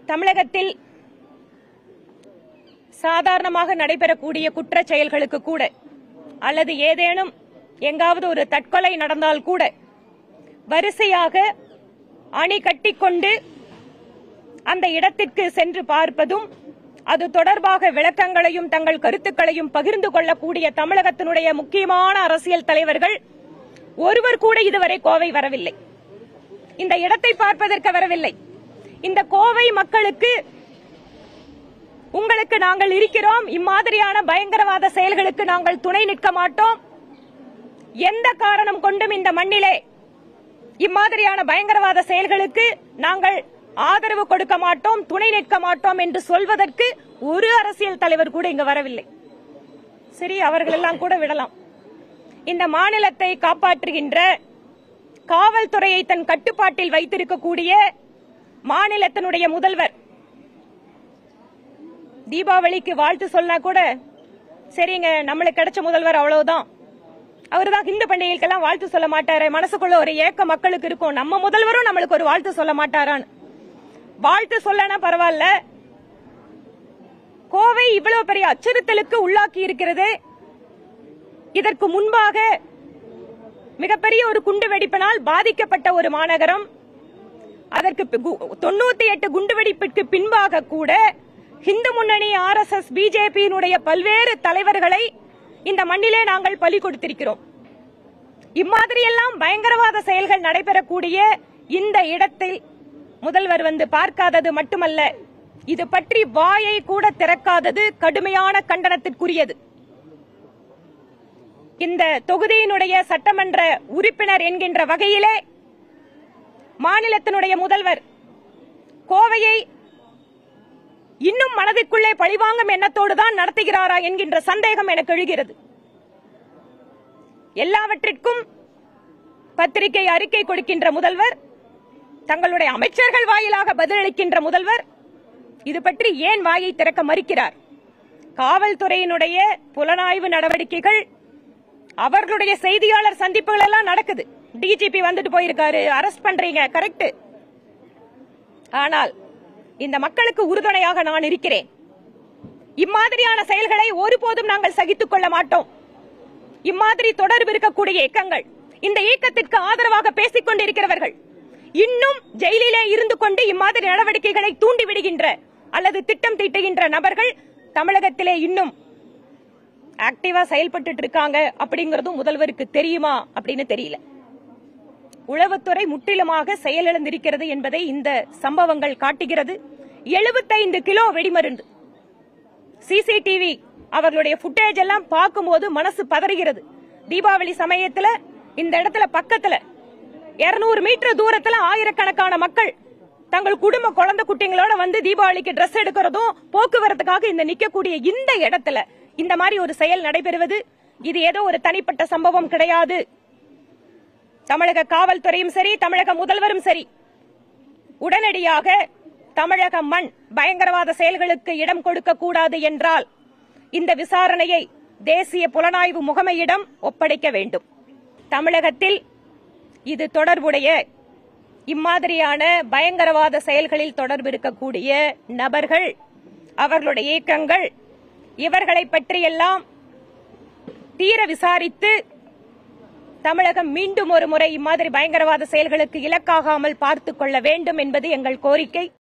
தமிழகத்தில் சாதாரணமாக நடைபெறக்கூடிய குற்றச் செயல்களுக்கு கூட அல்லது ஏதேனும் எங்காவது ஒரு தற்கொலை நடந்தால் கூட வரிசையாக அணி கட்டிக்கொண்டு அந்த இடத்திற்கு சென்று பார்ப்பதும் அது தொடர்பாக விளக்கங்களையும் தங்கள் கருத்துக்களையும் பகிர்ந்து கொள்ளக்கூடிய தமிழகத்தினுடைய முக்கியமான அரசியல் தலைவர்கள் ஒருவர் கூட இதுவரை கோவை வரவில்லை இந்த இடத்தை பார்ப்பதற்கு வரவில்லை இந்த கோவை மக்களுக்கு உங்களுக்கு நாங்கள் இருக்கிறோம் இம்மாதிரியான பயங்கரவாத செயல்களுக்கு நாங்கள் துணை நிற்க மாட்டோம் எந்த காரணம் கொண்டும் இந்த மண்ணிலே இம்மாதிரியான பயங்கரவாத செயல்களுக்கு நாங்கள் ஆதரவு கொடுக்க மாட்டோம் துணை நிற்க மாட்டோம் என்று சொல்வதற்கு ஒரு அரசியல் தலைவர் கூட இங்கு வரவில்லை சரி அவர்கள் எல்லாம் கூட விடலாம் இந்த மாநிலத்தை காப்பாற்றுகின்ற காவல்துறையை தன் கட்டுப்பாட்டில் வைத்திருக்கக்கூடிய மாநிலத்தினுடைய முதல்வர் தீபாவளிக்கு வாழ்த்து சொன்னா கூட சரிங்க நம்மளுக்கு கிடைச்ச முதல்வர் அவ்வளவுதான் அவர்தான் இந்து பண்டிகைக்கெல்லாம் வாழ்த்து சொல்ல மாட்டாரு மனசுக்குள்ள ஒரு ஏக்க மக்களுக்கு இருக்கும் நம்ம முதல்வரும் நம்மளுக்கு ஒரு வாழ்த்து சொல்ல மாட்டாரான்னு வாழ்த்து சொல்லனா பரவாயில்ல கோவை இவ்வளவு பெரிய அச்சுறுத்தலுக்கு உள்ளாக்கி இருக்கிறது இதற்கு முன்பாக மிகப்பெரிய ஒரு குண்டு வெடிப்பினால் பாதிக்கப்பட்ட ஒரு மாநகரம் அதற்கு பி- கு- தொண்ணூத்தி எட்டு குண்டுவெடிப்பிற்கு பின்பாக கூட இந்து முன்னணி ஆர் எஸ் எஸ் பிஜேபியினுடைய பல்வேறு தலைவர்களை இந்த மண்ணிலே நாங்கள் பலி கொடுத்திருக்கிறோம் இம்மாதிரியெல்லாம் பயங்கரவாத செயல்கள் நடைபெறக்கூடிய இந்த இடத்தில் முதல்வர் வந்து பார்க்காதது மட்டுமல்ல இது பற்றி வாயை கூட திறக்காதது கடுமையான கண்டனத்திற்குரியது இந்த தொகுதியினுடைய சட்டமன்ற உறுப்பினர் என்கின்ற வகையிலே மாநிலத்தினுடைய முதல்வர் கோவையை இன்னும் மனதிற்குள்ளே பழிவாங்கும் எண்ணத்தோடு தான் நடத்துகிறாரா என்கின்ற சந்தேகம் எனக்கு எழுகிறது எல்லாவற்றிற்கும் பத்திரிகை அறிக்கை கொடுக்கின்ற முதல்வர் தங்களுடைய அமைச்சர்கள் வாயிலாக பதிலளிக்கின்ற முதல்வர் இது பற்றி ஏன் வாயை திறக்க மறுக்கிறார் காவல்துறையினுடைய புலனாய்வு நடவடிக்கைகள் அவர்களுடைய செய்தியாளர் சந்திப்புகள் எல்லாம் நடக்குது டிஜிபி வந்துட்டு போயிருக்காரு அரெஸ்ட் பண்றீங்க கரெக்ட் ஆனால் இந்த மக்களுக்கு உறுதுணையாக நான் இருக்கிறேன் இம்மாதிரியான செயல்களை ஒருபோதும் நாங்கள் சகித்துக் கொள்ள மாட்டோம் இம்மாதிரி தொடர்பு இருக்கக்கூடிய இயக்கங்கள் இந்த இயக்கத்திற்கு ஆதரவாக பேசிக் கொண்டிருக்கிறவர்கள் இன்னும் ஜெயிலிலே இருந்து கொண்டு இம்மாதிரி நடவடிக்கைகளை தூண்டி விடுகின்ற அல்லது திட்டம் தீட்டுகின்ற நபர்கள் தமிழகத்திலே இன்னும் ஆக்டிவா செயல்பட்டு இருக்காங்க அப்படிங்கறதும் முதல்வருக்கு தெரியுமா அப்படின்னு தெரியல உளவுத்துறை முற்றிலுமாக செயலிழந்திருக்கிறது என்பதை இந்த சம்பவங்கள் காட்டுகிறது 75 கிலோ வெடிமருந்து சிசிடிவி அவர்களுடைய ஃபுட்டேஜ் எல்லாம் பார்க்கும்போது மனசு பதறுகிறது தீபாவளி சமயத்துல இந்த இடத்துல பக்கத்துல 200 மீட்டர் தூரத்துல ஆயிரக்கணக்கான மக்கள் தங்கள் குடும்ப குழந்தை குட்டிங்களோட வந்து தீபாவளிக்கு Dress எடுக்கிறதும் போக்குவரத்துக்காக இந்த நிக்கக்கூடிய இந்த இடத்துல இந்த மாதிரி ஒரு செயல் நடைபெறுவது இது ஏதோ ஒரு தனிப்பட்ட சம்பவம் கிடையாது தமிழக காவல்துறையும் சரி தமிழக முதல்வரும் சரி உடனடியாக தமிழக மண் பயங்கரவாத செயல்களுக்கு இடம் கொடுக்க கூடாது என்றால் இந்த விசாரணையை தேசிய புலனாய்வு முகமையிடம் ஒப்படைக்க வேண்டும் தமிழகத்தில் இது தொடர்புடைய இம்மாதிரியான பயங்கரவாத செயல்களில் தொடர்பு இருக்கக்கூடிய நபர்கள் அவர்களுடைய இயக்கங்கள் இவர்களை பற்றியெல்லாம் தீர விசாரித்து தமிழகம் மீண்டும் ஒரு முறை இம்மாதிரி பயங்கரவாத செயல்களுக்கு இலக்காகாமல் பார்த்துக் கொள்ள வேண்டும் என்பது எங்கள் கோரிக்கை